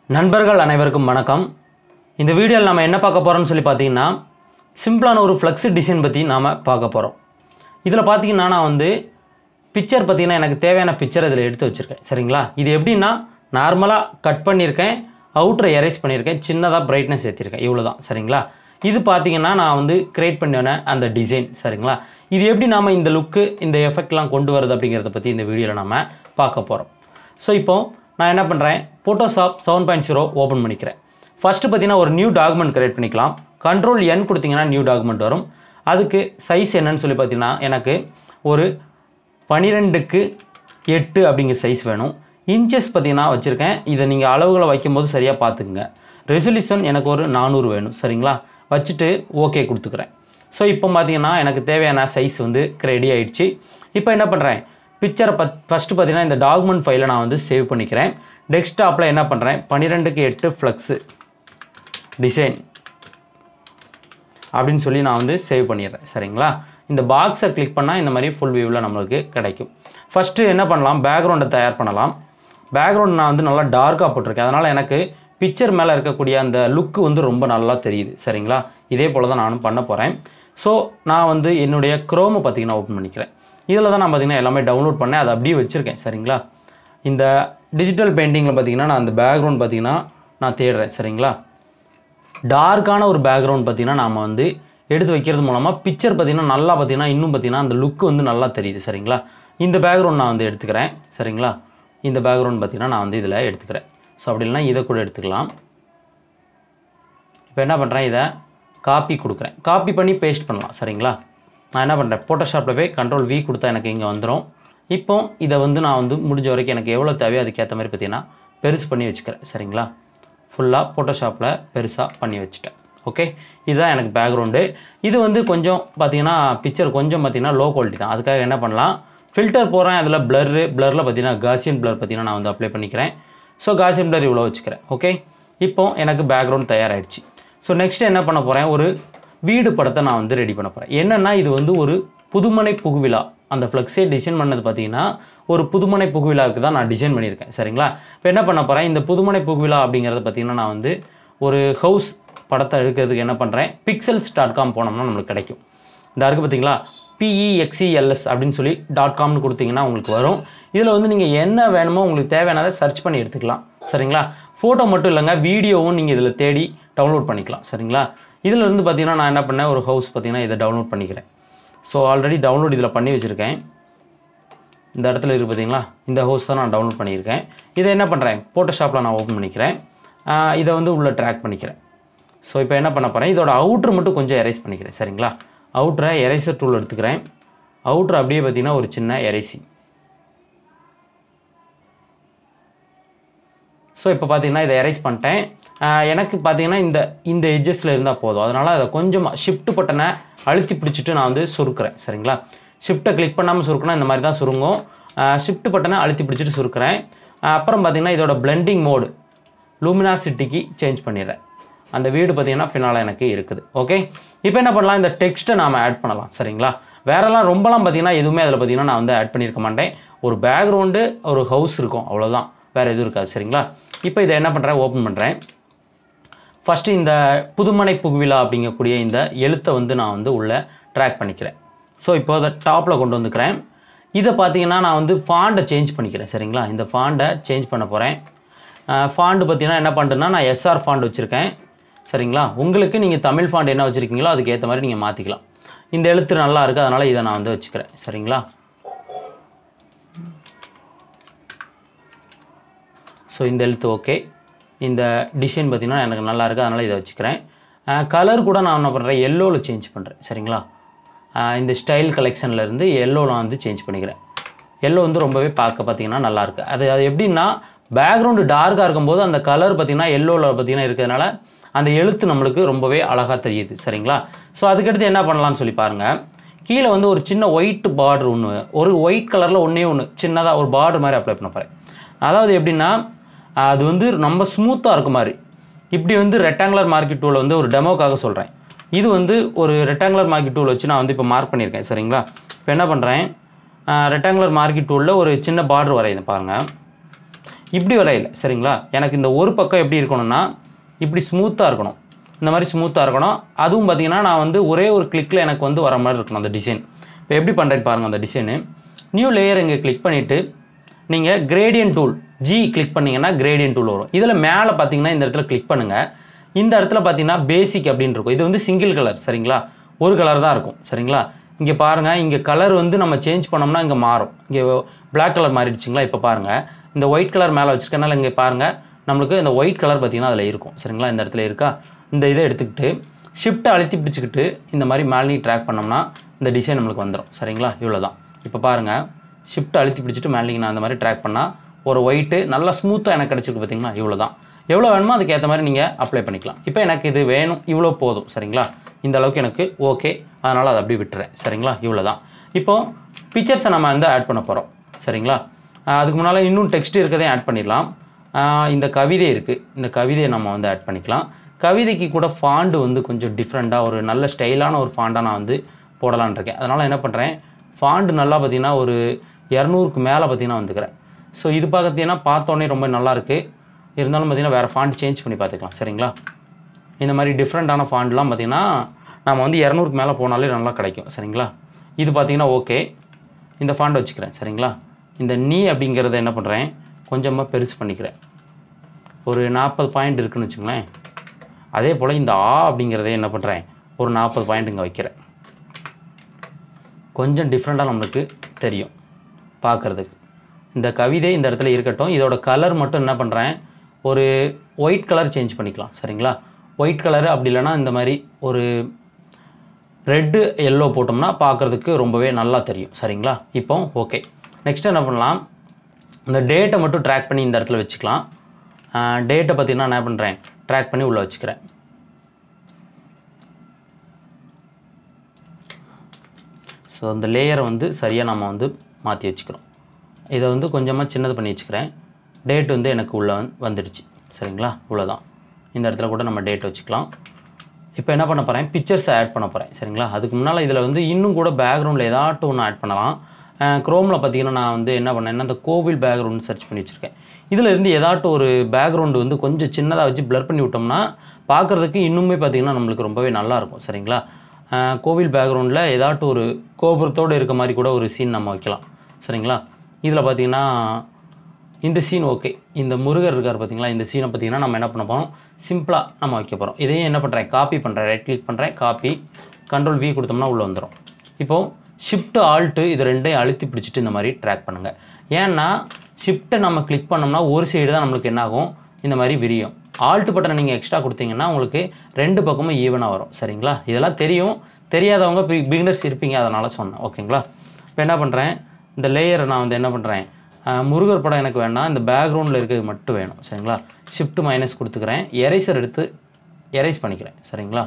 நண்பர்கள் அனைவருக்கும் வணக்கம் இந்த வீடியோவில் நம்ம என்ன பார்க்க போகிறோம்னு சொல்லி பார்த்தீங்கன்னா சிம்பிளான ஒரு ஃப்ளெக்ஸ் டிசைன் பற்றி நாம் பார்க்க போகிறோம் இதில் பார்த்தீங்கன்னா நான் வந்து பிக்சர் பார்த்தீங்கன்னா எனக்கு தேவையான பிக்சர் இதில் எடுத்து வச்சுருக்கேன் சரிங்களா இது எப்படின்னா நார்மலாக கட் பண்ணியிருக்கேன் அவுட்ரை எரேஸ் பண்ணியிருக்கேன் சின்னதாக பிரைட்னஸ் ஏற்றிருக்கேன் இவ்வளோ தான் சரிங்களா இது பார்த்தீங்கன்னா நான் வந்து கிரியேட் பண்ணின அந்த டிசைன் சரிங்களா இது எப்படி நாம் இந்த லுக்கு இந்த எஃபெக்ட்லாம் கொண்டு வருது அப்படிங்கிறத பற்றி இந்த வீடியோவில் நம்ம பார்க்க போகிறோம் ஸோ இப்போ நான் என்ன பண்ணுறேன் Photoshop seven point zero open பண்ணிக்கிறேன் ஃபஸ்ட்டு பார்த்தீங்கன்னா ஒரு நியூ டாக்குமெண்ட் கிரியேட் பண்ணிக்கலாம் கண்ட்ரோல் என் கொடுத்தீங்கன்னா நியூ டாக்குமெண்ட் வரும் அதுக்கு சைஸ் என்னன்னு சொல்லி பார்த்தீங்கன்னா எனக்கு ஒரு பன்னிரெண்டுக்கு எட்டு அப்படிங்கிற சைஸ் வேணும் இன்ச்சஸ் பார்த்தீங்கன்னா வச்சுருக்கேன் இதை நீங்கள் அளவுகளை வைக்கும்போது சரியாக பார்த்துக்குங்க ரெசல்யூஷன் எனக்கு ஒரு நானூறு வேணும் சரிங்களா வச்சுட்டு ஓகே கொடுத்துக்கிறேன் ஸோ இப்போ பார்த்தீங்கன்னா எனக்கு தேவையான சைஸ் வந்து ரெடி ஆயிடுச்சு இப்போ என்ன பண்ணுறேன் பிக்சரை பத் ஃபஸ்ட்டு பார்த்தீங்கன்னா இந்த டாக்குமெண்ட் ஃபைலை நான் வந்து சேவ் பண்ணிக்கிறேன் டெஸ்க்டாப்பில் என்ன பண்ணுறேன் பன்னிரெண்டுக்கு எட்டு ஃப்ளக்ஸு டிசைன் அப்படின்னு சொல்லி நான் வந்து சேவ் பண்ணிடுறேன் சரிங்களா இந்த பாக்ஸை கிளிக் பண்ணால் இந்த மாதிரி ஃபுல் வியூவில் நம்மளுக்கு கிடைக்கும் ஃபஸ்ட்டு என்ன பண்ணலாம் பேக்ரவுண்டை தயார் பண்ணலாம் பேக்ரவுண்ட் நான் வந்து நல்லா டார்க்காக போட்டிருக்கேன் அதனால் எனக்கு பிக்சர் மேலே இருக்கக்கூடிய அந்த லுக்கு வந்து ரொம்ப நல்லா தெரியுது சரிங்களா இதே போல் தான் நானும் பண்ண போகிறேன் ஸோ நான் வந்து என்னுடைய க்ரோமை பார்த்தீங்கன்னா ஓப்பன் பண்ணிக்கிறேன் இதில் தான் நான் பார்த்தீங்கன்னா எல்லாமே டவுன்லோட் பண்ணேன் அதை அப்படியே வச்சுருக்கேன் சரிங்களா இந்த டிஜிட்டல் பெயிண்டிங்கில் பார்த்தீங்கன்னா நான் அந்த பேக்ரவுண்ட் பார்த்தீங்கன்னா நான் தேடுறேன் சரிங்களா டார்க்கான ஒரு பேக்ரவுண்ட் பார்த்தீங்கன்னா நாம் வந்து எடுத்து வைக்கிறது மூலமாக பிக்சர் பார்த்தீங்கன்னா நல்லா பார்த்தீங்கன்னா இன்னும் பார்த்தீங்கன்னா அந்த லுக்கு வந்து நல்லா தெரியுது சரிங்களா இந்த பேக்ரவுண்ட் நான் வந்து எடுத்துக்கிறேன் சரிங்களா இந்த பேக்ரவுண்ட் பார்த்தீங்கன்னா நான் வந்து இதில் எடுத்துக்கிறேன் ஸோ அப்படி இல்லைனா இதை கூட எடுத்துக்கலாம் இப்போ என்ன பண்ணுறேன் இதை காப்பி கொடுக்குறேன் காப்பி பண்ணி பேஸ்ட் பண்ணலாம் சரிங்களா நான் என்ன பண்ணுறேன் ஃபோட்டோஷாப்பில் போய் கண்ட்ரோல் வி கொடுத்தா எனக்கு இங்கே வந்துடும் இப்போ இதை வந்து நான் வந்து முடிஞ்ச வரைக்கும் எனக்கு எவ்வளோ தேவையோ அதுக்கேற்ற மாதிரி பார்த்தீங்கன்னா பெருசு பண்ணி வச்சுக்கிறேன் சரிங்களா ஃபுல்லாக ஃபோட்டோஷாப்பில் பெருசாக பண்ணி வச்சுட்டேன் ஓகே இதுதான் எனக்கு பேக்ரவுண்டு இது வந்து கொஞ்சம் பார்த்தீங்கன்னா பிக்சர் கொஞ்சம் பார்த்தீங்கன்னா லோ குவாலிட்டி தான் அதுக்காக என்ன பண்ணலாம் ஃபில்டர் போகிறேன் அதில் பிளர்ரு பிளரில் பார்த்தீங்கன்னா காசியன் பிளர் பார்த்தீங்கன்னா நான் வந்து அப்ளை பண்ணிக்கிறேன் ஸோ காசியன் பிளர் இவ்வளோ வச்சுக்கிறேன் ஓகே இப்போ எனக்கு பேக்ரவுண்ட் தயாராகிடுச்சு ஸோ நெக்ஸ்ட் என்ன பண்ண போகிறேன் ஒரு வீடு படத்தை நான் வந்து ரெடி பண்ண போகிறேன் என்னென்னா இது வந்து ஒரு புதுமனை புகுவிழா அந்த ஃப்ளெக்ஸே டிசைன் பண்ணது பார்த்தீங்கன்னா ஒரு புதுமனை புகுவிழாவுக்கு தான் நான் டிசைன் பண்ணியிருக்கேன் சரிங்களா இப்போ என்ன பண்ண போகிறேன் இந்த புதுமனை புகுவிழா அப்படிங்கிறது பார்த்தீங்கன்னா நான் வந்து ஒரு ஹவுஸ் படத்தை எடுக்கிறதுக்கு என்ன பண்ணுறேன் பிக்சல்ஸ் டாட் காம் போனோம்னா நம்மளுக்கு கிடைக்கும் இந்த இருக்குது பார்த்தீங்களா பிஇஎக்சிஎல்எஸ் அப்படின்னு சொல்லி டாட் காம்னு கொடுத்தீங்கன்னா உங்களுக்கு வரும் இதில் வந்து நீங்கள் என்ன வேணுமோ உங்களுக்கு தேவையானதை சர்ச் பண்ணி எடுத்துக்கலாம் சரிங்களா ஃபோட்டோ மட்டும் இல்லைங்க வீடியோவும் நீங்கள் இதில் தேடி டவுன்லோட் பண்ணிக்கலாம் சரிங்களா இதில் இருந்து பார்த்தீங்கன்னா நான் என்ன பண்ணேன் ஒரு ஹவுஸ் பார்த்தீங்கன்னா இதை டவுன்லோட் பண்ணிக்கிறேன் ஸோ ஆல்ரெடி டவுன்லோட் இதில் பண்ணி வச்சுருக்கேன் இந்த இடத்துல இருக்குது பார்த்தீங்களா இந்த ஹவுஸ் தான் நான் டவுன்லோட் பண்ணியிருக்கேன் இதை என்ன பண்ணுறேன் ஃபோட்டோஷாப்பில் நான் ஓப்பன் பண்ணிக்கிறேன் ஆஹ் இதை வந்து உள்ளே ட்ராக் பண்ணிக்கிறேன் ஸோ இப்போ என்ன பண்ண போகிறேன் இதோட அவுட்ரு மட்டும் கொஞ்சம் எரேஸ் பண்ணிக்கிறேன் சரிங்களா அவுட்ரை எரேசர் டூல் எடுத்துக்கிறேன் அவுட்ரு அப்படியே பார்த்தீங்கன்னா ஒரு சின்ன எரேசி ஸோ இப்போ பார்த்தீங்கன்னா இதை எரேஸ் பண்ணிட்டேன் ஆஹ் எனக்கு பார்த்தீங்கன்னா இந்த இந்த எட்ஜஸில் இருந்தால் போதும் அதனால் அதை கொஞ்சமாக ஷிஃப்ட் பட்டனை அழுத்தி பிடிச்சிட்டு நான் வந்து சுருக்கிறேன் சரிங்களா ஷிஃப்ட்டை கிளிக் பண்ணாமல் சுருக்கினா இந்த மாதிரி தான் சுருங்கும் ஷிஃப்ட் பட்டனை அழுத்தி பிடிச்சிட்டு சுருக்கிறேன் ஆஹ் அப்புறம் பார்த்தீங்கன்னா இதோட பிளெண்டிங் மோடு லூமினாசிட்டிக்கு சேஞ்ச் பண்ணிடுறேன் அந்த வீடு பார்த்தீங்கன்னா பின்னால் எனக்கு இருக்குது ஓகே இப்போ என்ன பண்ணலாம் இந்த டெக்ஸ்ட்டை நாம் ஆட் பண்ணலாம் சரிங்களா வேறெல்லாம் ரொம்பலாம் பார்த்தீங்கன்னா எதுவுமே அதில் பார்த்தீங்கன்னா நான் வந்து ஆட் பண்ணியிருக்க மாட்டேன் ஒரு பேக்ரவுண்டு ஒரு ஹவுஸ் இருக்கும் அவ்வளோதான் வேறு எதுவும் இருக்காது சரிங்களா இப்போ இதை என்ன பண்ணுறேன் ஓப்பன் பண்ணுறேன் ஃபஸ்ட்டு இந்த புதுமனை புகுவிழா அப்படிங்கக்கூடிய இந்த எழுத்தை வந்து நான் வந்து உள்ளே ட்ராக் பண்ணிக்கிறேன் ஸோ இப்போ அதை டாப்பில் கொண்டு வந்துக்கிறேன் இதை பார்த்தீங்கன்னா நான் வந்து ஃபாண்டை சேஞ்ச் பண்ணிக்கிறேன் சரிங்களா இந்த ஃபாண்டை சேஞ்ச் பண்ண போகிறேன் ஃபாண்டு பார்த்தீங்கன்னா என்ன பண்ணுறேன்னா நான் எஸ்ஆர் ஃபாண்ட் வச்சுருக்கேன் சரிங்களா உங்களுக்கு நீங்கள் தமிழ் ஃபாண்ட் என்ன வச்சுருக்கீங்களோ அதுக்கு ஏற்ற மாதிரி நீங்கள் மாற்றிக்கலாம் இந்த எழுத்து நல்லா இருக்குது அதனால் இதை நான் வந்து வச்சுக்கிறேன் சரிங்களா ஸோ இந்த எழுத்து ஓகே இந்த டிசைன் பார்த்திங்கன்னா எனக்கு நல்லா இருக்குது அதனால் இதை வச்சுக்கிறேன் கலர் கூட நான் என்ன பண்ணுறேன் எல்லோவில் சேஞ்ச் பண்ணுறேன் சரிங்களா அஹ் இந்த ஸ்டைல் கலெக்ஷன்லேருந்து எல்லோவில் நான் வந்து சேஞ்ச் பண்ணிக்கிறேன் எல்லோ வந்து ரொம்பவே பார்க்க பார்த்தீங்கன்னா நல்லாயிருக்கு அது அது எப்படின்னா பேக்ரவுண்டு டார்க்காக இருக்கும்போது அந்த கலர் பார்த்திங்கன்னா எல்லோவில் பார்த்திங்கன்னா இருக்கிறதுனால அந்த எழுத்து நம்மளுக்கு ரொம்பவே அழகாக தெரியுது சரிங்களா ஸோ அதுக்கடுத்து என்ன பண்ணலாம்னு சொல்லி பாருங்கள் கீழே வந்து ஒரு சின்ன ஒயிட் பார்டர் ஒன்று ஒரு ஒயிட் கலரில் ஒன்றே ஒன்று சின்னதாக ஒரு பார்டர் மாதிரி அப்ளை பண்ண போகிறேன் அதாவது எப்படின்னா அது வந்து ரொம்ப ஸ்மூத்தாக இருக்க மாதிரி இப்படி வந்து ரெக்டாங்குலர் மார்க்கெட் டூவில் வந்து ஒரு டெமோக்காக சொல்கிறேன் இது வந்து ஒரு ரெக்டாங்குலர் மார்க்கெட் டூல் வச்சு நான் வந்து இப்போ மார்க் பண்ணியிருக்கேன் சரிங்களா இப்போ என்ன பண்ணுறேன் ரெக்டாங்குலர் மார்க்கெட் டூலில் ஒரு சின்ன பார்டர் வரையுது பாருங்கள் இப்படி வரையில சரிங்களா எனக்கு இந்த ஒரு பக்கம் எப்படி இருக்கணும்னா இப்படி ஸ்மூத்தாக இருக்கணும் இந்த மாதிரி ஸ்மூத்தாக இருக்கணும் அதுவும் பார்த்தீங்கன்னா நான் வந்து ஒரே ஒரு கிளிக்கில் எனக்கு வந்து வர மாதிரி இருக்கணும் அந்த டிசைன் இப்போ எப்படி பண்ணுறேன்னு பாருங்கள் அந்த டிசைனு நியூ லேயர் இங்கே கிளிக் பண்ணிவிட்டு நீங்கள் கிரேடியன் டூல் ஜி கிளிக் பண்ணிங்கன்னா கிரேடியன் டூல் வரும் இதில் மேலே பார்த்தீங்கன்னா இந்த இடத்துல கிளிக் பண்ணுங்கள் இந்த இடத்துல பார்த்தீங்கன்னா பேசிக் அப்படின்னு இருக்கும் இது வந்து சிங்கிள் கலர் சரிங்களா ஒரு கலர் தான் இருக்கும் சரிங்களா இங்கே பாருங்கள் இங்கே கலர் வந்து நம்ம சேஞ்ச் பண்ணோம்னா இங்கே மாறும் இங்கே Black கலர் மாறிடுச்சுங்களா இப்போ பாருங்கள் இந்த ஒயிட் கலர் மேலே வச்சுருக்கனால இங்கே பாருங்கள் நம்மளுக்கு இந்த ஒயிட் கலர் பார்த்தீங்கன்னா அதில் இருக்கும் சரிங்களா இந்த இடத்துல இருக்கா இந்த இதை எடுத்துக்கிட்டு ஷிஃப்ட்டை அழுத்தி பிடிச்சிக்கிட்டு இந்த மாதிரி மேலே ட்ராக் பண்ணோம்னா இந்த டிசைன் நம்மளுக்கு வந்துடும் சரிங்களா இவ்வளோ தான் இப்போ பாருங்கள் ஷிஃப்ட் அழுத்தி பிடிச்சிட்டு மேலே நான் அந்த மாதிரி ட்ராக் பண்ணால் ஒரு ஒயிட்டு நல்லா ஸ்மூத்தாக எனக்கு கிடச்சிருக்கு பார்த்தீங்களா இவ்வளோ தான் எவ்வளோ வேணுமோ அதுக்கேற்ற மாதிரி நீங்கள் அப்ளை பண்ணிக்கலாம் இப்போ எனக்கு இது வேணும் இவ்வளோ போதும் சரிங்களா இந்த அளவுக்கு எனக்கு ஓகே அதனால் அதை அப்படியே விட்டுறேன் சரிங்களா இவ்வளோ தான் இப்போது பிக்சர்ஸை நம்ம வந்து ஆட் பண்ண போகிறோம் சரிங்களா ஆஹ் அதுக்கு முன்னால் இன்னும் டெக்ஸ்ட் இருக்கதையும் ஆட் பண்ணிடலாம் ஆஹ் இந்த கவிதை இருக்குது இந்த கவிதையை நம்ம வந்து ஆட் பண்ணிக்கலாம் கவிதைக்கு கூட ஃபாண்டு வந்து கொஞ்சம் டிஃப்ரெண்ட்டாக ஒரு நல்ல ஸ்டைலான ஒரு ஃபாண்டாக நான் வந்து போடலான்னு இருக்கேன் அதனால் என்ன பண்ணுறேன் ஃபாண்டு நல்லா பார்த்தீங்கன்னா ஒரு இரநூறுக்கு மேலே பார்த்தீங்கன்னா வந்துக்கிறேன் ஸோ இது பார்த்தீங்கன்னா பார்த்தோன்னே ரொம்ப நல்லா இருக்கு இருந்தாலும் பார்த்தீங்கன்னா வேறு ஃபாண்ட் சேஞ்ச் பண்ணி பார்த்துக்கலாம் சரிங்களா இந்த மாதிரி டிஃப்ரெண்ட்டான ஃபாண்ட்லாம் பார்த்தீங்கன்னா நம்ம வந்து இரநூறுக்கு மேலே போனாலே நல்லா கிடைக்கும் சரிங்களா இது பார்த்தீங்கன்னா ஓகே இந்த ஃபாண்ட் வச்சுக்கிறேன் சரிங்களா இந்த நீ அப்படிங்கிறத என்ன பண்ணுறேன் கொஞ்சமாக பெருசு பண்ணிக்கிறேன் ஒரு நாற்பது பாயிண்ட் இருக்குன்னு வச்சுங்களேன் அதே போல் இந்த ஆ அப்படிங்கிறதே என்ன பண்ணுறேன் ஒரு நாற்பது பாயிண்ட் இங்கே வைக்கிறேன் கொஞ்சம் டிஃப்ரெண்ட்டாக நம்மளுக்கு தெரியும் பார்க்குறதுக்கு இந்த கவிதை இந்த இடத்துல இருக்கட்டும் இதோட கலர் மட்டும் என்ன பண்ணுறேன் ஒரு ஒயிட் கலர் சேஞ்ச் பண்ணிக்கலாம் சரிங்களா ஒயிட் கலர் அப்படி இல்லைன்னா இந்த மாதிரி ஒரு ரெட்டு எல்லோ போட்டோம்னா பார்க்குறதுக்கு ரொம்பவே நல்லா தெரியும் சரிங்களா இப்போ ஓகே நெக்ஸ்ட் என்ன பண்ணலாம் இந்த டேட்டை மட்டும் ட்ராக் பண்ணி இந்த இடத்துல வச்சுக்கலாம் டேட்டை பார்த்தீங்கன்னா என்ன பண்ணுறேன் ட்ராக் பண்ணி உள்ளே வச்சுக்கிறேன் ஸோ அந்த லேயரை வந்து சரியாக நம்ம வந்து மாற்றி வச்சுக்கிறோம் இதை வந்து கொஞ்சமாக சின்னது பண்ணி வச்சுக்கிறேன் டேட் வந்து எனக்கு உள்ளே வந்து வந்துடுச்சு சரிங்களா இவ்வளோதான் இந்த இடத்துல கூட நம்ம டேட் வச்சுக்கலாம் இப்போ என்ன பண்ண போகிறேன் பிக்சர்ஸை ஆட் பண்ண போகிறேன் சரிங்களா அதுக்கு முன்னால் இதில் வந்து இன்னும் கூட பேக்ரவுண்டில் ஏதாட்டும் ஒன்று ஆட் பண்ணலாம் க்ரோமில் பார்த்தீங்கன்னா நான் வந்து என்ன பண்ணேன்னா அந்த கோவில் பேக்ரவுண்ட் சர்ச் பண்ணி வச்சுருக்கேன் இதில் இருந்து ஏதாட்டும் ஒரு பேக்ரவுண்டு வந்து கொஞ்சம் சின்னதாக வச்சு blur பண்ணி விட்டோம்னா பார்க்குறதுக்கு இன்னுமே பார்த்தீங்கன்னா நம்மளுக்கு ரொம்பவே நல்லாயிருக்கும் சரிங்களா அஹ் கோவில் பேக்ரவுண்டில் ஏதாட்டும் ஒரு கோபுரத்தோடு இருக்க மாதிரி கூட ஒரு சீன் நம்ம வைக்கலாம் சரிங்களா இதில் பார்த்தீங்கன்னா இந்த சீன் ஓகே இந்த முருகர் இருக்கார் பார்த்தீங்களா இந்த சீனை பார்த்தீங்கன்னா நம்ம என்ன பண்ண போகிறோம் சிம்பிளாக நம்ம வைக்க போகிறோம் இதையும் என்ன பண்ணுறேன் காப்பி பண்ணுறேன் ரைட் கிளிக் பண்ணுறேன் காப்பி கண்ட்ரோல் வி கொடுத்தோம்னா உள்ளே வந்துடும் இப்போது ஷிஃப்ட் ஆல்ட்டு இது ரெண்டையும் அழுத்தி பிடிச்சிட்டு இந்த மாதிரி ட்ராக் பண்ணுங்கள் ஏன்னா ஷிஃப்ட்டை நம்ம கிளிக் பண்ணோம்னா ஒரு சைடு தான் நம்மளுக்கு என்ன ஆகும் இந்த மாதிரி விரியும் ஆல்ட் பட்டனை நீங்கள் எக்ஸ்ட்ரா கொடுத்தீங்கன்னா உங்களுக்கு ரெண்டு பக்கமும் ஈவனாக வரும் சரிங்களா இதெல்லாம் தெரியும் தெரியாதவங்க பிகினர்ஸ் இருப்பீங்க அதனால் சொன்னேன் ஓகேங்களா இப்போ என்ன பண்ணுறேன் இந்த லேயரை நான் வந்து என்ன பண்ணுறேன் முருகர் படம் எனக்கு வேணாம் இந்த பேக்ரவுண்டில் இருக்கிறது மட்டும் வேணும் சரிங்களா ஷிஃப்ட் மைனஸ் கொடுத்துக்கிறேன் எரேசர் எடுத்து எரேஸ் பண்ணிக்கிறேன் சரிங்களா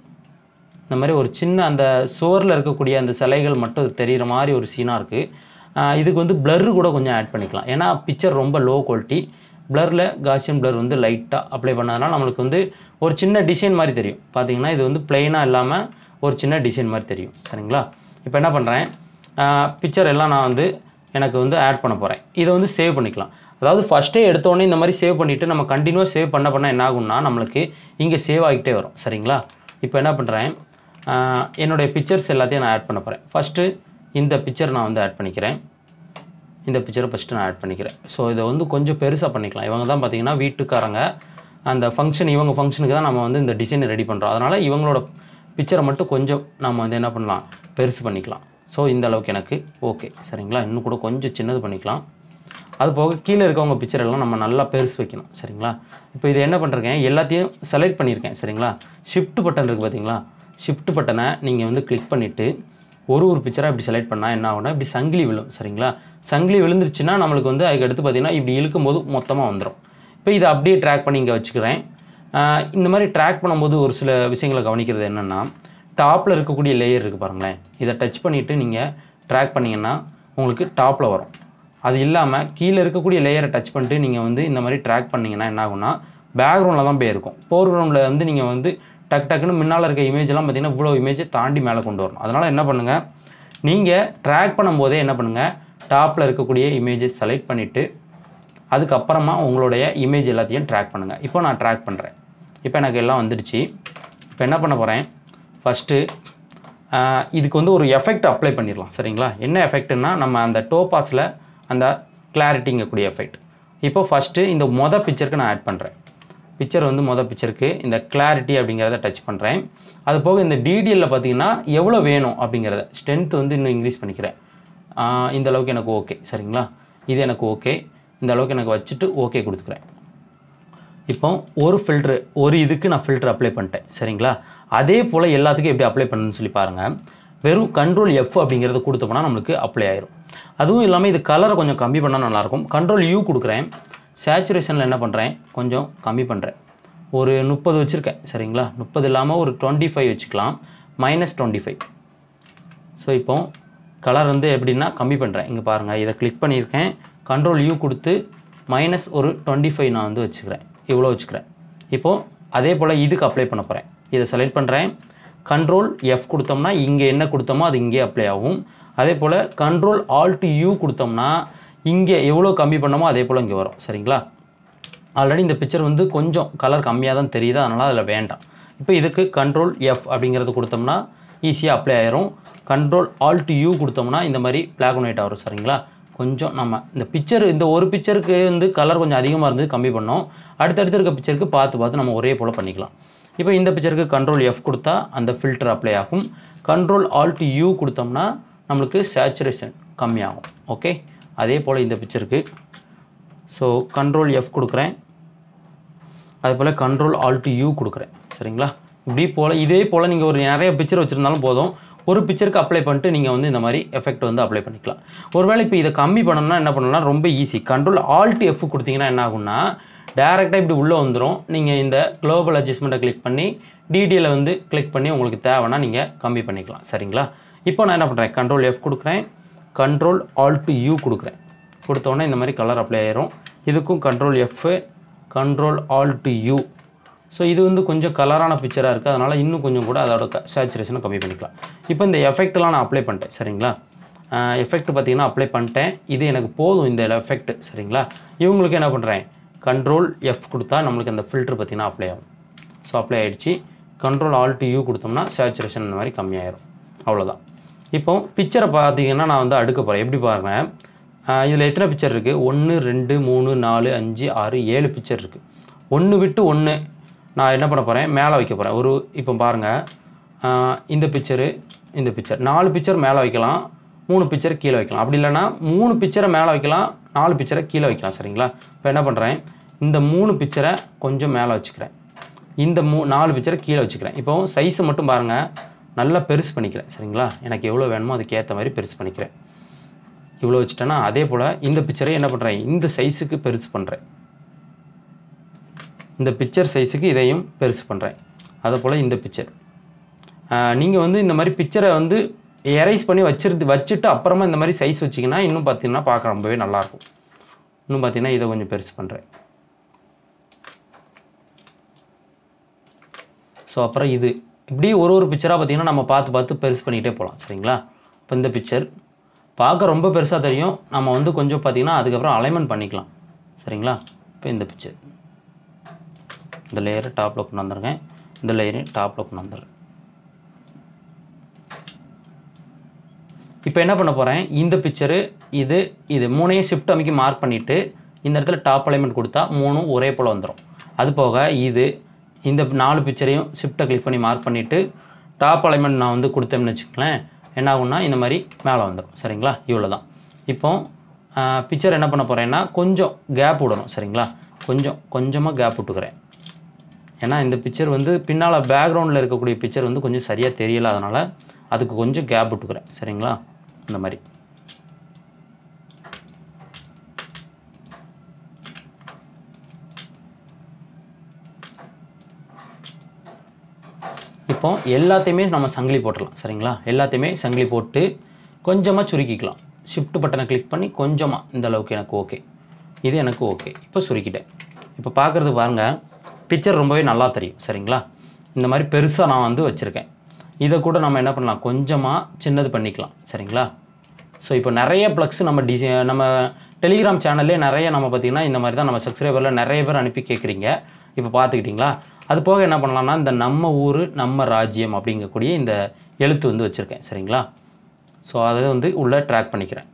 இந்த மாதிரி ஒரு சின்ன அந்த சுவரில் இருக்கக்கூடிய அந்த சிலைகள் மட்டும் தெரிகிற மாதிரி ஒரு சீனாக இருக்குது இதுக்கு வந்து blur கூட கொஞ்சம் ஆட் பண்ணிக்கலாம் ஏன்னா பிக்சர் ரொம்ப லோ குவாலிட்டி பிளரில் காசியன் blur வந்து லைட்டாக அப்ளை பண்ணதுனால நம்மளுக்கு வந்து ஒரு சின்ன டிசைன் மாதிரி தெரியும் பார்த்தீங்கன்னா இது வந்து பிளெயினாக இல்லாமல் ஒரு சின்ன டிசைன் மாதிரி தெரியும் சரிங்களா இப்போ என்ன பண்ணுறேன் பிக்சர் எல்லாம் நான் வந்து எனக்கு வந்து ஆட் பண்ண போகிறேன் இதை வந்து சேவ் பண்ணிக்கலாம் அதாவது ஃபஸ்ட்டே எடுத்தோடனே இந்த மாதிரி சேவ் பண்ணிவிட்டு நம்ம கண்டினியூவாக சேவ் பண்ண பண்ண என்ன ஆகும்னா நம்மளுக்கு இங்கே சேவ் ஆகிக்கிட்டே வரும் சரிங்களா இப்போ என்ன பண்ணுறேன் என்னுடைய பிக்சர்ஸ் எல்லாத்தையும் நான் ஆட் பண்ண போகிறேன் ஃபஸ்ட்டு இந்த பிக்சர் நான் வந்து ஆட் பண்ணிக்கிறேன் இந்த பிக்சரை ஃபஸ்ட்டு நான் ஆட் பண்ணிக்கிறேன் ஸோ இதை வந்து கொஞ்சம் பெருசாக பண்ணிக்கலாம் இவங்க தான் பார்த்தீங்கன்னா வீட்டுக்காரங்க அந்த ஃபங்க்ஷன் இவங்க ஃபங்க்ஷனுக்கு தான் நம்ம வந்து இந்த டிசைனை ரெடி பண்ணுறோம் அதனால் இவங்களோட பிக்சரை மட்டும் கொஞ்சம் நம்ம வந்து என்ன பண்ணலாம் பெருசு பண்ணிக்கலாம் ஸோ இந்த அளவுக்கு எனக்கு ஓகே சரிங்களா இன்னும் கூட கொஞ்சம் சின்னது பண்ணிக்கலாம் அது போக கீழே இருக்கவங்க பிக்சர் எல்லாம் நம்ம நல்லா பெருசு வைக்கணும் சரிங்களா இப்போ இது என்ன பண்ணுறேன் எல்லாத்தையும் செலக்ட் பண்ணியிருக்கேன் சரிங்களா ஷிஃப்ட் பட்டன் இருக்குது பார்த்தீங்களா ஷிஃப்ட் பட்டனை நீங்கள் வந்து கிளிக் பண்ணிவிட்டு ஒரு ஒரு பிக்சராக இப்படி செலக்ட் பண்ணால் என்ன ஆகும்னா இப்படி சங்கிலி விழும் சரிங்களா சங்கிலி விழுந்துருச்சுன்னா நம்மளுக்கு வந்து அதுக்கு அடுத்து பார்த்தீங்கன்னா இப்படி இழுக்கும்போது மொத்தமாக வந்துடும் இப்போ இதை அப்படியே ட்ராக் பண்ணி இங்கே வச்சுக்கிறேன் ஆஹ் இந்த மாதிரி ட்ராக் பண்ணும்போது ஒரு சில விஷயங்களை கவனிக்கிறது என்னென்னா டாப்பில் இருக்கக்கூடிய லேயர் இருக்குது பாருங்களேன் இதை டச் பண்ணிவிட்டு நீங்கள் ட்ராக் பண்ணிங்கன்னா உங்களுக்கு டாப்பில் வரும் அது இல்லாமல் கீழே இருக்கக்கூடிய லேயரை டச் பண்ணிட்டு நீங்கள் வந்து இந்த மாதிரி ட்ராக் பண்ணிங்கன்னா என்ன ஆகும்னா பேக்ரவுண்டில் தான் போய் இருக்கும் ஃபோர்க்ரவுண்டில் வந்து நீங்கள் வந்து டக் டக்குன்னு முன்னால் இருக்க இமேஜ் எல்லாம் பார்த்தீங்கன்னா இவ்வளோ இமேஜை தாண்டி மேலே கொண்டு வரணும் அதனால் என்ன பண்ணுங்கள் நீங்கள் ட்ராக் பண்ணும்போதே என்ன பண்ணுங்கள் டாப்பில் இருக்கக்கூடிய இமேஜை செலக்ட் பண்ணிவிட்டு அதுக்கப்புறமா உங்களுடைய இமேஜ் எல்லாத்தையும் ட்ராக் பண்ணுங்கள் இப்போ நான் ட்ராக் பண்ணுறேன் இப்போ எனக்கு எல்லாம் வந்துடுச்சு இப்போ என்ன பண்ண போகிறேன் ஃபஸ்ட்டு இதுக்கு வந்து ஒரு எஃபெக்ட் அப்ளை பண்ணிடலாம் சரிங்களா என்ன எஃபெக்ட்னா நம்ம அந்த டோபாஸில் அந்த கிளாரிட்டிங்கக்கூடிய எஃபெக்ட் இப்போ ஃபஸ்ட்டு இந்த மொதல் பிக்சருக்கு நான் ஆட் பண்ணுறேன் பிக்சர் வந்து மொதல் பிக்சருக்கு இந்த கிளாரிட்டி அப்படிங்கிறத டச் பண்ணுறேன் அது போக இந்த டிடிஎல்ல பார்த்தீங்கன்னா எவ்வளோ வேணும் அப்படிங்கிறத ஸ்ட்ரென்த் வந்து இன்னும் இன்க்ரீஸ் பண்ணிக்கிறேன் ஆஹ் இந்த அளவுக்கு எனக்கு ஓகே சரிங்களா இது எனக்கு ஓகே இந்த அளவுக்கு எனக்கு வச்சுட்டு ஓகே கொடுத்துக்கிறேன் இப்போ ஒரு ஃபில்ட்ரு ஒரு இதுக்கு நான் ஃபில்டர் அப்ளை பண்ணிட்டேன் சரிங்களா அதே போல் எல்லாத்துக்கும் எப்படி அப்ளை பண்ணணும்னு சொல்லி பாருங்கள் வெறும் கண்ட்ரோல் எஃப் அப்படிங்கிறது கொடுத்தோம்னா நம்மளுக்கு அப்ளை ஆயிரும் அதுவும் இல்லாமல் இது கலரை கொஞ்சம் கம்மி பண்ணால் நல்லாயிருக்கும் கண்ட்ரோல் யூ கொடுக்குறேன் சேச்சுரேஷனில் என்ன பண்ணுறேன் கொஞ்சம் கம்மி பண்ணுறேன் ஒரு முப்பது வச்சுருக்கேன் சரிங்களா முப்பது இல்லாமல் ஒரு டுவெண்ட்டி ஃபைவ் வச்சுக்கலாம் மைனஸ் டுவெண்ட்டி ஃபைவ் ஸோ இப்போ கலர் வந்து எப்படின்னா கம்மி பண்ணுறேன் இங்கே பாருங்கள் இதை கிளிக் பண்ணியிருக்கேன் கண்ட்ரோல் யூ கொடுத்து மைனஸ் ஒரு டுவெண்ட்டி ஃபைவ் நான் வந்து வச்சுக்கிறேன் இவ்வளோ வச்சுக்கிறேன் இப்போது அதே போல் இதுக்கு அப்ளை பண்ண போகிறேன் இதை செலக்ட் பண்ணுறேன் கண்ட்ரோல் எஃப் கொடுத்தோம்னா இங்கே என்ன கொடுத்தோமோ அது இங்கே அப்ளை ஆகும் அதே போல் கண்ட்ரோல் ஆல்ட் யூ கொடுத்தோம்னா இங்கே எவ்வளோ கம்மி பண்ணமோ அதே போல் இங்கே வரும் சரிங்களா ஆல்ரெடி இந்த பிக்சர் வந்து கொஞ்சம் கலர் கம்மியாக தான் தெரியுது அதனால் அதில் வேண்டாம் இப்போ இதுக்கு கண்ட்ரோல் எஃப் அப்படிங்கிறது கொடுத்தோம்னா ஈஸியாக அப்ளை ஆயிரும் கண்ட்ரோல் ஆல்ட் யூ கொடுத்தோம்னா இந்த மாதிரி பிளாக் அண்ட் ஒயிட் வரும் சரிங்களா கொஞ்சம் நம்ம இந்த பிக்சர் இந்த ஒரு பிக்சருக்கு வந்து கலர் கொஞ்சம் அதிகமாக இருந்து கம்மி பண்ணோம் அடுத்தடுத்து இருக்க பிக்சருக்கு பார்த்து பார்த்து நம்ம ஒரே போல் பண்ணிக்கலாம் இப்போ இந்த பிக்சருக்கு கண்ட்ரோல் எஃப் கொடுத்தா அந்த ஃபில்டர் அப்ளை ஆகும் கண்ட்ரோல் ஆல்ட் யூ கொடுத்தோம்னா நம்மளுக்கு சேச்சுரேஷன் கம்மியாகும் ஓகே அதே போல் இந்த பிக்சருக்கு ஸோ கண்ட்ரோல் எஃப் கொடுக்குறேன் அதே போல் கண்ட்ரோல் ஆல்ட் யூ கொடுக்குறேன் சரிங்களா இப்படி போல் இதே போல் நீங்கள் ஒரு நிறைய பிக்சர் வச்சுருந்தாலும் போதும் ஒரு பிக்சருக்கு அப்ளை பண்ணிட்டு நீங்கள் வந்து இந்த மாதிரி எஃபெக்ட் வந்து அப்ளை பண்ணிக்கலாம் ஒருவேளை இப்போ இதை கம்மி பண்ணணும்னா என்ன பண்ணலாம் ரொம்ப ஈஸி கண்ட்ரோல் ஆல்ட் எஃப் கொடுத்தீங்கன்னா என்ன ஆகும்னா டேரெக்டாக இப்படி உள்ளே வந்துடும் நீங்கள் இந்த குளோபல் அட்ஜஸ்ட்மெண்ட்டை கிளிக் பண்ணி டிடியில் வந்து கிளிக் பண்ணி உங்களுக்கு தேவைன்னா நீங்கள் கம்மி பண்ணிக்கலாம் சரிங்களா இப்போ நான் என்ன பண்ணுறேன் கண்ட்ரோல் எஃப் கொடுக்குறேன் கண்ட்ரோல் ஆல்ட் யூ கொடுக்குறேன் கொடுத்தோன்னே இந்த மாதிரி கலர் அப்ளை ஆயிரும் இதுக்கும் control F control alt U so இது வந்து கொஞ்சம் கலரான பிக்சராக இருக்குது அதனால் இன்னும் கொஞ்சம் கூட அதோட சேச்சுரேஷனை கம்மி பண்ணிக்கலாம் இப்போ இந்த எஃபெக்ட்லாம் நான் அப்ளை பண்ணிட்டேன் சரிங்களா எஃபெக்ட் பார்த்தீங்கன்னா அப்ளை பண்ணிட்டேன் இது எனக்கு போதும் இந்த எஃபெக்ட் சரிங்களா இவங்களுக்கு என்ன பண்ணுறேன் கண்ட்ரோல் எஃப் கொடுத்தா நம்மளுக்கு அந்த ஃபில்டர் பார்த்தீங்கன்னா அப்ளை ஆகும் ஸோ அப்ளை ஆகிடுச்சு கண்ட்ரோல் ஆல்ட் யூ கொடுத்தோம்னா சேச்சுரேஷன் இந்த மாதிரி கம்மியாயிரும் அவ்வளோதான் இப்போ பிக்சரை பார்த்தீங்கன்னா நான் வந்து அடுக்க போகிறேன் எப்படி பாருங்கள் இதில் எத்தனை பிக்சர் இருக்குது ஒன்று ரெண்டு மூணு நாலு அஞ்சு ஆறு ஏழு பிக்சர் இருக்குது ஒன்று விட்டு ஒன்று நான் என்ன பண்ண போகிறேன் மேலே வைக்க போகிறேன் ஒரு இப்போ பாருங்கள் இந்த பிக்சரு இந்த பிக்சர் நாலு பிக்சர் மேலே வைக்கலாம் மூணு பிக்சர் கீழே வைக்கலாம் அப்படி இல்லைன்னா மூணு பிக்சரை மேலே வைக்கலாம் நாலு பிக்சரை கீழே வைக்கலாம் சரிங்களா இப்போ என்ன பண்ணுறேன் இந்த மூணு பிக்சரை கொஞ்சம் மேலே வச்சுக்கிறேன் இந்த மூ நாலு பிக்சரை கீழே வச்சுக்கிறேன் இப்போ சைஸை மட்டும் பாருங்கள் நல்லா பெருசு பண்ணிக்கிறேன் சரிங்களா எனக்கு எவ்வளோ வேணுமோ அதுக்கு ஏற்ற மாதிரி பெருசு பண்ணிக்கிறேன் இவ்வளோ வச்சுட்டேன்னா அதே போல் இந்த பிக்சரை என்ன பண்ணுறேன் இந்த சைஸுக்கு பெருசு பண்ணுறேன் இந்த பிக்சர் சைஸுக்கு இதையும் பெருசு பண்ணுறேன் அதே போல் இந்த பிக்சர் நீங்கள் வந்து இந்த மாதிரி பிக்சரை வந்து எரைஸ் பண்ணி வச்சிருந்து வச்சுட்டு அப்புறமா இந்த மாதிரி சைஸ் வச்சிங்கன்னா இன்னும் பார்த்தீங்கன்னா பார்க்க ரொம்பவே நல்லாயிருக்கும் இன்னும் பார்த்தீங்கன்னா இதை கொஞ்சம் பெருசு பண்ணுறேன் ஸோ அப்புறம் இது இப்படி ஒரு ஒரு பிக்சராக பார்த்தீங்கன்னா நம்ம பார்த்து பார்த்து பெருசு பண்ணிக்கிட்டே போகலாம் சரிங்களா இப்போ இந்த பிக்சர் பார்க்க ரொம்ப பெருசாக தெரியும் நம்ம வந்து கொஞ்சம் பார்த்தீங்கன்னா அதுக்கப்புறம் அலைன்மெண்ட் பண்ணிக்கலாம் சரிங்களா இப்போ இந்த பிக்சர் இந்த லேயரை டாப்பில் கொண்டு வந்துருக்கேன் இந்த லேயரையும் டாப்பில் கொண்டு வந்துடுறேன் இப்போ என்ன பண்ண போகிறேன் இந்த பிக்சரு இது இது மூணையும் ஷிஃப்ட் அமைக்கி மார்க் பண்ணிவிட்டு இந்த இடத்துல டாப் அலைன்மெண்ட் கொடுத்தா மூணும் ஒரே போல் வந்துடும் அது போக இது இந்த நாலு பிக்சரையும் ஷிஃப்ட்டை கிளிக் பண்ணி மார்க் பண்ணிவிட்டு டாப் அலைன்மெண்ட் நான் வந்து கொடுத்தேன்னு வச்சுக்கலேன் என்ன ஆகும்னா இந்த மாதிரி மேலே வந்துடும் சரிங்களா இவ்வளோ தான் இப்போ பிக்சர் என்ன பண்ண போகிறேன்னா கொஞ்சம் கேப் விடணும் சரிங்களா கொஞ்சம் கொஞ்சமாக கேப் விட்டுக்கிறேன் ஏன்னா இந்த பிக்சர் வந்து பின்னால் பேக்ரவுண்டில் இருக்கக்கூடிய பிக்சர் வந்து கொஞ்சம் சரியாக தெரியல அதனால் அதுக்கு கொஞ்சம் கேப் விட்டுக்கிறேன் சரிங்களா இந்த மாதிரி இப்போ எல்லாத்தையுமே நம்ம சங்கிலி போட்டுடலாம் சரிங்களா எல்லாத்தையுமே சங்கிலி போட்டு கொஞ்சமாக சுருக்கிக்கலாம் ஷிஃப்ட் பட்டனை கிளிக் பண்ணி கொஞ்சமாக இந்த அளவுக்கு எனக்கு ஓகே இது எனக்கு ஓகே இப்போ சுருக்கிட்டேன் இப்போ பார்க்குறது பாருங்கள் பிக்சர் ரொம்பவே நல்லா தெரியும் சரிங்களா இந்த மாதிரி பெருசாக நான் வந்து வச்சுருக்கேன் இதை கூட நம்ம என்ன பண்ணலாம் கொஞ்சமாக சின்னது பண்ணிக்கலாம் சரிங்களா ஸோ இப்போ நிறைய ப்ளக்ஸ் நம்ம டிசை நம்ம டெலிகிராம் சேனல்லே நிறைய நம்ம பார்த்திங்கன்னா இந்த மாதிரி தான் நம்ம சப்ஸ்கிரைபரில் நிறைய பேர் அனுப்பி கேட்குறீங்க இப்போ பார்த்துக்கிட்டிங்களா அது போக என்ன பண்ணலாம்னா இந்த நம்ம ஊர் நம்ம ராஜ்யம் அப்படிங்கக்கூடிய இந்த எழுத்து வந்து வச்சுருக்கேன் சரிங்களா ஸோ அதை வந்து உள்ளே ட்ராக் பண்ணிக்கிறேன்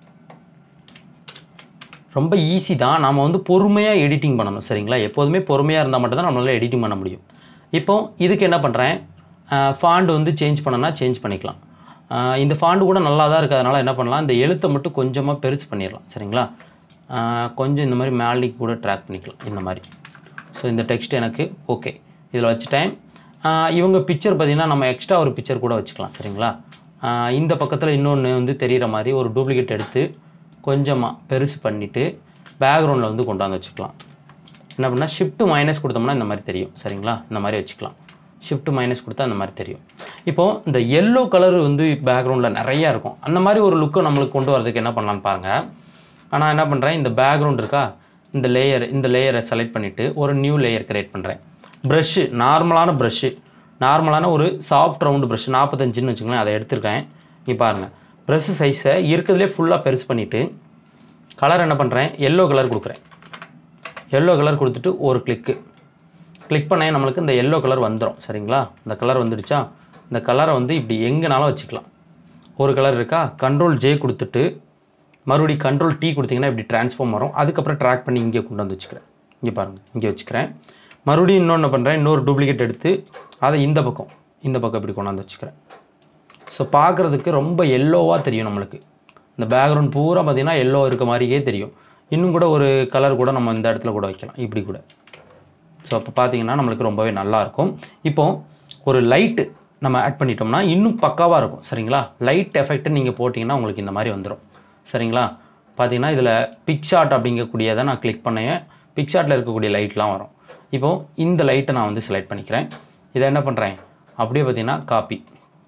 ரொம்ப ஈஸி தான் நாம் வந்து பொறுமையாக எடிட்டிங் பண்ணணும் சரிங்களா எப்போதுமே பொறுமையாக இருந்தால் மட்டும்தான் நம்மளால் எடிட்டிங் பண்ண முடியும் இப்போ இதுக்கு என்ன பண்ணுறேன் ஃபாண்ட் வந்து சேஞ்ச் பண்ணனா சேஞ்ச் பண்ணிக்கலாம் ஆஹ் இந்த ஃபாண்டு கூட நல்லா தான் இருக்குது அதனால் என்ன பண்ணலாம் இந்த எழுத்தை மட்டும் கொஞ்சமாக பெருசு பண்ணிடலாம் சரிங்களா ஆஹ் கொஞ்சம் இந்த மாதிரி மேலேக்கு கூட ட்ராக் பண்ணிக்கலாம் இந்த மாதிரி ஸோ இந்த டெக்ஸ்ட் எனக்கு ஓகே இதில் வச்சுட்டேன் ஆஹ் இவங்க பிக்சர் பார்த்திங்கன்னா நம்ம எக்ஸ்ட்ரா ஒரு பிக்சர் கூட வச்சுக்கலாம் சரிங்களா ஆஹ் இந்த பக்கத்தில் இன்னொன்று வந்து தெரிகிற மாதிரி ஒரு டூப்ளிகேட் எடுத்து கொஞ்சமாக பெருசு பண்ணிவிட்டு பேக்ரவுண்டில் வந்து கொண்டாந்து வச்சுக்கலாம் என்ன பண்ணால் ஷிஃப்ட் மைனஸ் கொடுத்தோம்னா இந்த மாதிரி தெரியும் சரிங்களா இந்த மாதிரி வச்சுக்கலாம் ஷிஃப்ட் மைனஸ் கொடுத்தா அந்த மாதிரி தெரியும் இப்போது இந்த எல்லோ கலர் வந்து பேக்ரவுண்டில் நிறையா இருக்கும் அந்த மாதிரி ஒரு லுக்கை நம்மளுக்கு கொண்டு வரதுக்கு என்ன பண்ணலான்னு பாருங்கள் ஆனால் என்ன பண்ணுறேன் இந்த பேக்ரவுண்ட் இருக்கா இந்த லேயர் இந்த லேயரை செலக்ட் பண்ணிவிட்டு ஒரு நியூ லேயர் கிரியேட் பண்ணுறேன் ப்ரஷ்ஷு நார்மலான ப்ரஷ்ஷு நார்மலான ஒரு சாஃப்ட் ரவுண்டு ப்ரஷ் நாற்பத்தஞ்சுன்னு வச்சுக்கோங்களேன் அதை எடுத்திருக்கேன் நீ பாருங்கள் ப்ரஷ் சைஸை இருக்கிறதுலே ஃபுல்லாக பெருசு பண்ணிவிட்டு கலர் என்ன பண்ணுறேன் எல்லோ கலர் கொடுக்குறேன் எல்லோ கலர் கொடுத்துட்டு ஒரு கிளிக்கு கிளிக் பண்ண நம்மளுக்கு இந்த எல்லோ கலர் வந்துடும் சரிங்களா இந்த கலர் வந்துடுச்சா இந்த கலரை வந்து இப்படி எங்கேனாலும் வச்சுக்கலாம் ஒரு கலர் இருக்கா கண்ட்ரோல் ஜே கொடுத்துட்டு மறுபடியும் கண்ட்ரோல் டீ கொடுத்தீங்கன்னா இப்படி ட்ரான்ஸ்ஃபார்ம் வரும் அதுக்கப்புறம் ட்ராக் பண்ணி இங்கே கொண்டு வந்து வச்சுக்கிறேன் இங்கே பாருங்கள் இங்கே வச்சுக்கிறேன் மறுபடியும் இன்னொன்று பண்ணுறேன் இன்னொரு டூப்ளிகேட் எடுத்து அதை இந்த பக்கம் இந்த பக்கம் இப்படி கொண்டாந்து வச்சுக்கிறேன் ஸோ பார்க்குறதுக்கு ரொம்ப எல்லோவாக தெரியும் நம்மளுக்கு இந்த பேக்ரவுண்ட் பூரா பார்த்திங்கன்னா எல்லோ இருக்க மாதிரியே தெரியும் இன்னும் கூட ஒரு கலர் கூட நம்ம இந்த இடத்துல கூட வைக்கலாம் இப்படி கூட ஸோ அப்போ பார்த்தீங்கன்னா நம்மளுக்கு ரொம்பவே நல்லாயிருக்கும் இப்போ ஒரு லைட்டு நம்ம ஆட் பண்ணிட்டோம்னா இன்னும் பக்காவாக இருக்கும் சரிங்களா லைட் எஃபெக்ட் நீங்கள் போட்டிங்கன்னா உங்களுக்கு இந்த மாதிரி வந்துடும் சரிங்களா பார்த்தீங்கன்னா இதில் பிக்ஷாட் அப்படிங்கக்கூடியதை நான் கிளிக் பண்ணேன் பிக்ஷாட்டில் இருக்கக்கூடிய லைட்லாம் வரும் இப்போது இந்த லைட்டை நான் வந்து செலக்ட் பண்ணிக்கிறேன் இதை என்ன பண்ணுறேன் அப்படியே பார்த்தீங்கன்னா காப்பி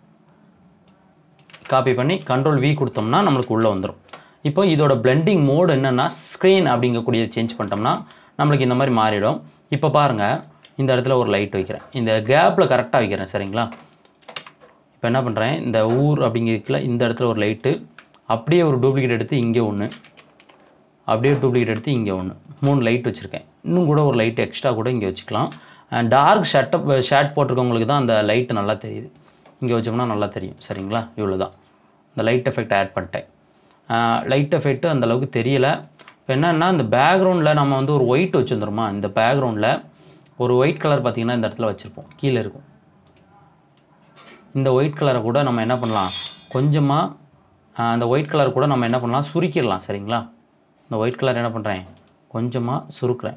காப்பி பண்ணி கண்ட்ரோல் வி கொடுத்தோம்னா நம்மளுக்கு உள்ளே வந்துடும் இப்போ இதோட பிளெண்டிங் மோடு என்னென்னா ஸ்க்ரீன் அப்படிங்கக்கூடியதை சேஞ்ச் பண்ணிட்டோம்னா நம்மளுக்கு இந்த மாதிரி மாறிடும் இப்போ பாருங்கள் இந்த இடத்துல ஒரு லைட் வைக்கிறேன் இந்த கேப்பில் கரெக்டாக வைக்கிறேன் சரிங்களா இப்போ என்ன பண்ணுறேன் இந்த ஊர் அப்படிங்கிறதுக்குள்ள இந்த இடத்துல ஒரு லைட்டு அப்படியே ஒரு டூப்ளிகேட் எடுத்து இங்கே ஒன்று அப்படியே டூப்ளிகேட் எடுத்து இங்கே ஒன்று மூணு லைட் வச்சுருக்கேன் இன்னும் கூட ஒரு லைட் எக்ஸ்ட்ரா கூட இங்கே வச்சுக்கலாம் டார்க் ஷர்ட்டப் ஷர்ட் போட்டிருக்கவங்களுக்கு தான் அந்த லைட்டு நல்லா தெரியுது இங்கே வச்சோம்னா நல்லா தெரியும் சரிங்களா இவ்வளோ தான் இந்த லைட் எஃபெக்ட் ஆட் பண்ணிட்டேன் லைட் எஃபெக்ட் அந்த அளவுக்கு தெரியலை இப்போ என்னென்னா இந்த பேக்ரவுண்டில் நம்ம வந்து ஒரு ஒயிட் வச்சுருந்துருமா இந்த பேக்ரவுண்டில் ஒரு ஒயிட் கலர் பார்த்திங்கன்னா இந்த இடத்துல வச்சுருப்போம் கீழே இருக்கும் இந்த ஒயிட் கலரை கூட நம்ம என்ன பண்ணலாம் கொஞ்சமாக அந்த ஒயிட் கலர் கூட நம்ம என்ன பண்ணலாம் சுருக்கிடலாம் சரிங்களா இந்த ஒயிட் கலர் என்ன பண்ணுறேன் கொஞ்சமாக சுருக்குறேன்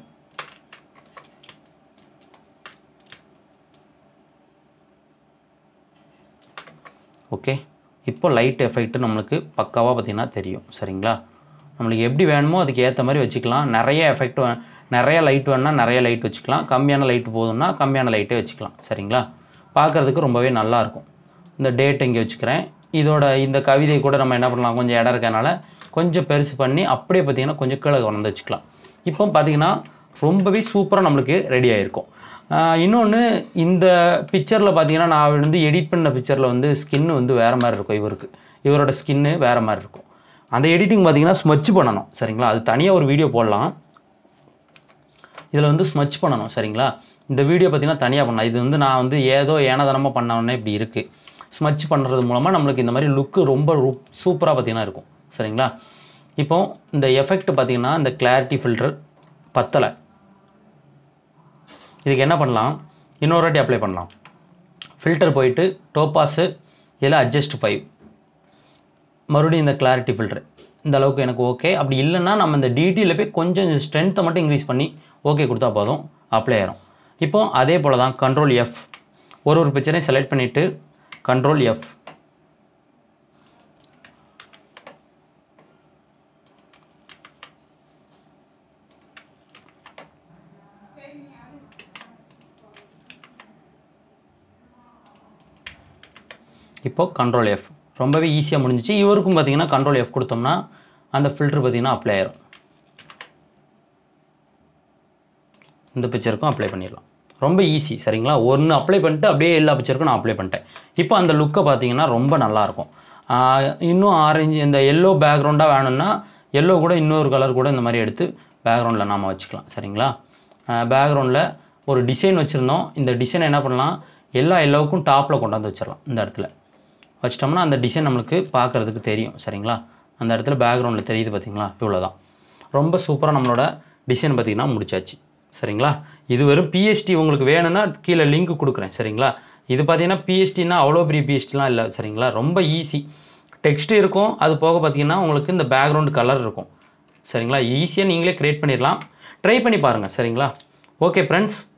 ஓகே இப்போ லைட் எஃபெக்ட் நம்மளுக்கு பக்காவாக பார்த்திங்கன்னா தெரியும் சரிங்களா நம்மளுக்கு எப்படி வேணுமோ அதுக்கு ஏற்ற மாதிரி வச்சுக்கலாம் நிறைய எஃபெக்ட் நிறைய லைட் வேணும்னா நிறைய லைட் வச்சுக்கலாம் கம்மியான லைட் போதும்னா கம்மியான லைட்டே வச்சுக்கலாம் சரிங்களா பார்க்குறதுக்கு ரொம்பவே நல்லாயிருக்கும் இந்த டேட் இங்கே வச்சுக்கிறேன் இதோட இந்த கவிதை கூட நம்ம என்ன பண்ணலாம் கொஞ்சம் இடம் இருக்கனால கொஞ்சம் பெருசு பண்ணி அப்படியே பார்த்திங்கன்னா கொஞ்சம் கீழே கொண்டு வச்சுக்கலாம் இப்போ பார்த்திங்கன்னா ரொம்பவே சூப்பராக நம்மளுக்கு ரெடி ஆகிருக்கும் இன்னொன்று இந்த பிக்சரில் பார்த்தீங்கன்னா நான் வந்து எடிட் பண்ண பிக்சரில் வந்து ஸ்கின்னு வந்து வேறு மாதிரி இருக்கும் இவருக்கு இவரோட ஸ்கின்னு வேறு மாதிரி இருக்கும் அந்த எடிட்டிங் பார்த்தீங்கன்னா ஸ்மச் பண்ணணும் சரிங்களா அது தனியாக ஒரு வீடியோ போடலாம் இதில் வந்து ஸ்மச் பண்ணணும் சரிங்களா இந்த வீடியோ பார்த்தீங்கன்னா தனியாக பண்ணலாம் இது வந்து நான் வந்து ஏதோ ஏனதனமாக பண்ணவொடனே இப்படி இருக்குது ஸ்மச் பண்ணுறது மூலமாக நம்மளுக்கு இந்த மாதிரி லுக்கு ரொம்ப சூப்பராக பார்த்தீங்கன்னா இருக்கும் சரிங்களா இப்போ இந்த எஃபெக்ட் பார்த்தீங்கன்னா இந்த கிளாரிட்டி ஃபில்டர் பத்தலை இதுக்கு என்ன பண்ணலாம் இன்னொரு வாட்டி அப்ளை பண்ணலாம் ஃபில்டர் போயிட்டு டோப்பாஸு இதில் அட்ஜஸ்ட் ஃபைவ் மறுபடியும் இந்த கிளாரிட்டி ஃபில்டர் இந்த அளவுக்கு எனக்கு ஓகே அப்படி இல்லைன்னா நம்ம இந்த டிடியில் போய் கொஞ்சம் ஸ்ட்ரென்த்தை மட்டும் இன்க்ரீஸ் பண்ணி ஓகே கொடுத்தா போதும் அப்ளை ஆயிரும் இப்போ அதே போல் தான் கண்ட்ரோல் எஃப் ஒரு ஒரு பிக்சரையும் செலக்ட் பண்ணிவிட்டு கண்ட்ரோல் எஃப் இப்போ கண்ட்ரோல் எஃப் ரொம்பவே ஈஸியாக முடிஞ்சிச்சு இவருக்கும் பார்த்தீங்கன்னா கண்ட்ரோல் எஃப் கொடுத்தோம்னா அந்த ஃபில்டர் பார்த்தீங்கன்னா அப்ளை ஆயிரும் இந்த பிக்சருக்கும் அப்ளை பண்ணிடலாம் ரொம்ப ஈஸி சரிங்களா ஒன்று அப்ளை பண்ணிட்டு அப்படியே எல்லா பிக்சருக்கும் நான் அப்ளை பண்ணிட்டேன் இப்போ அந்த லுக்கை பார்த்தீங்கன்னா ரொம்ப நல்லாயிருக்கும் ஆஹ் இன்னும் ஆரஞ்சு இந்த எல்லோ பேக்ரவுண்டாக வேணும்னா எல்லோ கூட இன்னொரு கலர் கூட இந்த மாதிரி எடுத்து பேக்ரவுண்டில் நாம் வச்சுக்கலாம் சரிங்களா பேக்ரவுண்டில் ஒரு டிசைன் வச்சுருந்தோம் இந்த டிசைனை என்ன பண்ணலாம் எல்லா எல்லோவுக்கும் டாப்பில் கொண்டாந்து வச்சிடலாம் இந்த இடத்துல வச்சிட்டோம்னா அந்த டிசைன் நம்மளுக்கு பார்க்குறதுக்கு தெரியும் சரிங்களா அந்த இடத்துல பேக்ரவுண்டில் தெரியுது பார்த்தீங்களா இவ்வளோ தான் ரொம்ப சூப்பராக நம்மளோட டிசைன் பார்த்திங்கன்னா முடிச்சாச்சு சரிங்களா இது வெறும் பிஎஸ்டி உங்களுக்கு வேணும்னா கீழே லிங்க் கொடுக்குறேன் சரிங்களா இது பார்த்தீங்கன்னா பிஎஸ்டினா அவ்வளோ பெரிய பிஎஸ்டிலாம் இல்லை சரிங்களா ரொம்ப ஈஸி டெக்ஸ்ட் இருக்கும் அது போக பார்த்தீங்கன்னா உங்களுக்கு இந்த பேக்ரவுண்ட் கலர் இருக்கும் சரிங்களா ஈஸியாக நீங்களே க்ரியேட் பண்ணிடலாம் ட்ரை பண்ணி பாருங்கள் சரிங்களா ஓகே ஃப்ரெண்ட்ஸ்